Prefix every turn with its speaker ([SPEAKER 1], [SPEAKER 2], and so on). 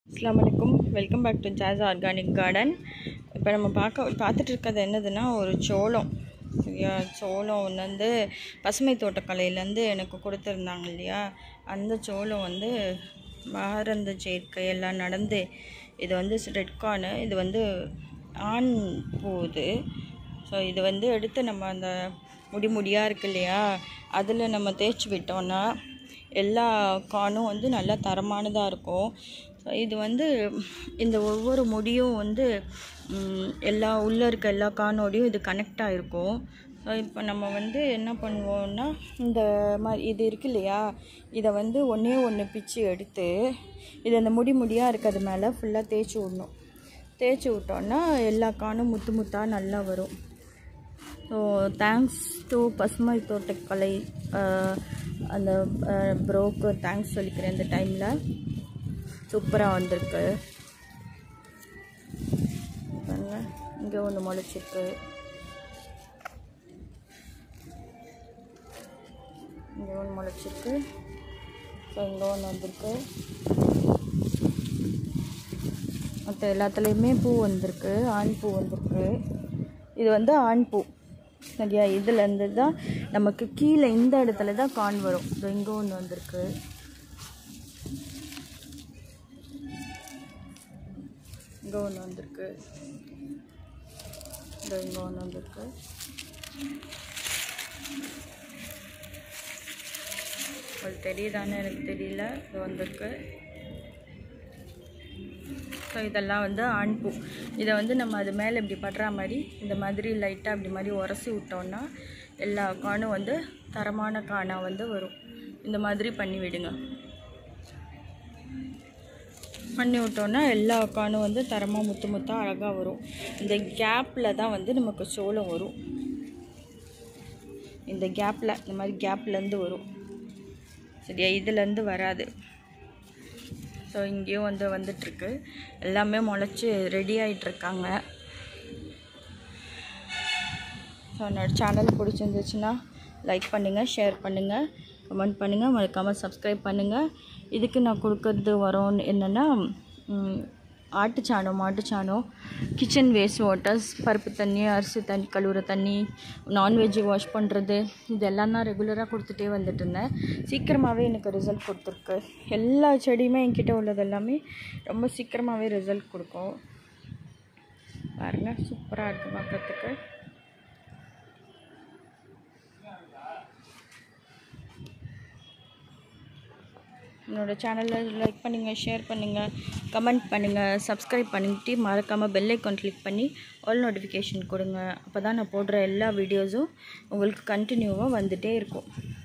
[SPEAKER 1] அஸ்ஸலாமு அலைக்கும் welcome back to Jaz organic garden இப்போ நம்ம பார்க்க பார்த்துட்டு இருக்கிறது என்னதுன்னா ஒரு சோளம் சரியா சோளம் வந்து பசுமை தோட்டக்கலையிலேருந்து எனக்கு கொடுத்துருந்தாங்க இல்லையா அந்த சோளம் வந்து மகரந்த சேர்க்கை எல்லாம் நடந்து இது வந்து ரெட் கார்னு இது வந்து ஆண் பூது ஸோ இது வந்து எடுத்து நம்ம அந்த முடி முடியாக இருக்கு இல்லையா அதில் நம்ம தேய்ச்சி விட்டோம்னா எல்லா காணும் வந்து நல்லா தரமானதாக இருக்கும் ஸோ இது வந்து இந்த ஒவ்வொரு முடியும் வந்து ம், எல்லா உள்ளே இருக்க எல்லா கானோடையும் இது கனெக்ட் ஆகிருக்கும் ஸோ இப்போ நம்ம வந்து என்ன பண்ணுவோம்னா இந்த மாதிரி இது இருக்கு இல்லையா இதை வந்து ஒன்றே ஒன்று பிச்சு எடுத்து இது அந்த முடி முடியாக இருக்கிறது மேலே ஃபுல்லாக தேய்ச்சி விடணும் தேய்ச்சி விட்டோன்னா எல்லா காணும் முத்து முத்தாக நல்லா வரும் ஸோ தேங்க்ஸ் டு பசுமை தோட்டக்கலை அஹ், அந்த ப்ரோக்கு தேங்க்ஸ் சொல்லிக்கிறேன் இந்த டைமில் சூப்பராக வந்திருக்கு பாருங்க இங்கே ஒன்று முளைச்சிருக்கு இங்கே ஒன்று முளைச்சிருக்கு ஸோ இங்கே ஒன்று வந்திருக்கு மற்ற எல்லாத்துலேயுமே பூ வந்திருக்கு ஆண் பூ வந்திருக்கு இது வந்து ஆண் பூ சரியா இதுலேருந்து தான் நமக்கு கீழே இந்த இடத்துல தான் கான் வரும் இதோ இங்கே ஒன்று வந்திருக்கு இங்கே ஒன்று வந்திருக்கு இதோ இங்கே ஒன்று வந்திருக்கு உங்களுக்கு தெரியுதான்னு எனக்கு தெரியல இது வந்திருக்கு ஸோ இதெல்லாம் வந்து ஆண் பூ இதை வந்து நம்ம அது மேலே இப்படி படுற மாதிரி இந்த மாதிரி லைட்டாக இப்படி மாதிரி உரசி விட்டோம்னா எல்லா காணும் வந்து தரமான கானாக வந்து வரும் இந்த மாதிரி பண்ணி விடுங்க பண்ணி விட்டோன்னா எல்லா காணும் வந்து தரமாக முத்து முத்தாக அழகாக வரும் இந்த கேப்பில் தான் வந்து நமக்கு சோளம் வரும் இந்த கேப்பில் இந்த மாதிரி கேப்லேருந்து வரும் சரியா இதுலேருந்து வராது ஸோ இங்கேயும் வந்து வந்துட்டுருக்கு எல்லாமே முளைச்சி ரெடி ஆகிட்டுருக்காங்க ஸோ என்னோட சேனல் பிடிச்சிருந்துச்சுன்னா லைக் பண்ணுங்கள் ஷேர் பண்ணுங்கள் கமெண்ட் பண்ணுங்கள் மறக்காமல் சப்ஸ்கிரைப் பண்ணுங்கள் இதுக்கு நான் கொடுக்கறது வரோன்னு என்னென்னா ஆட்டுச்சாணம் மாட்டுச்சாணம் கிச்சன் வேஸ்ட் வாட்டர்ஸ் பருப்பு தண்ணி அரிசி தண்ணி கழுவுற தண்ணி நான்வெஜ்ஜு வாஷ் பண்ணுறது இதெல்லாம் தான் ரெகுலராக கொடுத்துட்டே வந்துட்டு இருந்தேன் சீக்கிரமாகவே எனக்கு ரிசல்ட் கொடுத்துருக்கு எல்லா செடியுமே என்கிட்ட உள்ளது எல்லாமே ரொம்ப சீக்கிரமாகவே ரிசல்ட் கொடுக்கும் பாருங்கள் சூப்பராக இருக்குது பார்க்குறதுக்கு என்னோட சேனலில் லைக் பண்ணுங்கள் ஷேர் பண்ணுங்கள் கமெண்ட் பண்ணுங்கள் சப்ஸ்கிரைப் பண்ணிட்டு மறக்காமல் பெல் ஐக்கான் கிளிக் பண்ணி ஆல் நோட்டிஃபிகேஷன் கொடுங்க அப்போ தான் நான் போடுற எல்லா வீடியோஸும் உங்களுக்கு கண்டினியூவாக வந்துகிட்டே இருக்கும்